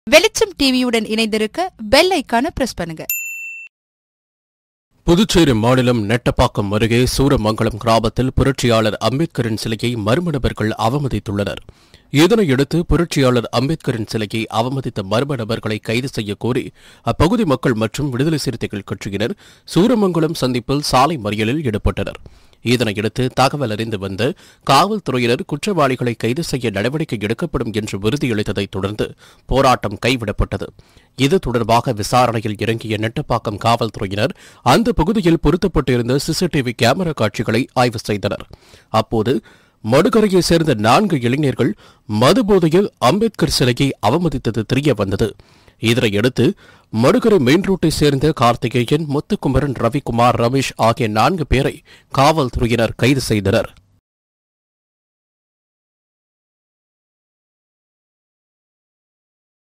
வெளிச்சம் டிவியுடன் இணைந்திருக்க பெல் ஐக்கான பிரஸ் பண்ணுங்க புதுச்சேரி மாநிலம் நெட்டப்பாக்கம் அருகே சூரமங்கலம் கிராமத்தில் புரட்சியாளர் அம்பேத்கரின் சிலையை மர்ம நபர்கள் அவமதித்துள்ளனர் இதனையடுத்து புரட்சியாளர் அம்பேத்கரின் சிலையை அவமதித்த மர்ம நபர்களை கைது செய்ய கோரி அப்பகுதி மக்கள் மற்றும் விடுதலை சிறுத்தைகள் கட்சியினர் சூரமங்கலம் சந்திப்பில் சாலை மறியலில் ஈடுபட்டனர் இதனையடுத்து தகவல் அறிந்து வந்த காவல்துறையினர் குற்றவாளிகளை கைது செய்ய நடவடிக்கை எடுக்கப்படும் என்று உறுதியளித்ததைத் தொடர்ந்து போராட்டம் கைவிடப்பட்டது இது தொடர்பாக விசாரணையில் இறங்கிய நெட்டப்பாக்கம் காவல்துறையினர் அந்த பகுதியில் பொருத்தப்பட்டிருந்த சிசிடிவி கேமரா காட்சிகளை ஆய்வு செய்தனர் அப்போது மடுகரையைச் சேர்ந்த நான்கு இளைஞர்கள் மதுபோதையில் அம்பேத்கர் சிலையை அவமதித்தது தெரிய வந்தது இதனையடுத்து மடுகரை மெயின் ரோட்டை சேர்ந்த கார்த்திகேயன் முத்துக்குமரன் ரவிக்குமார் ரமேஷ் ஆகிய நான்கு பேரை காவல்துறையினர் கைது செய்தனர்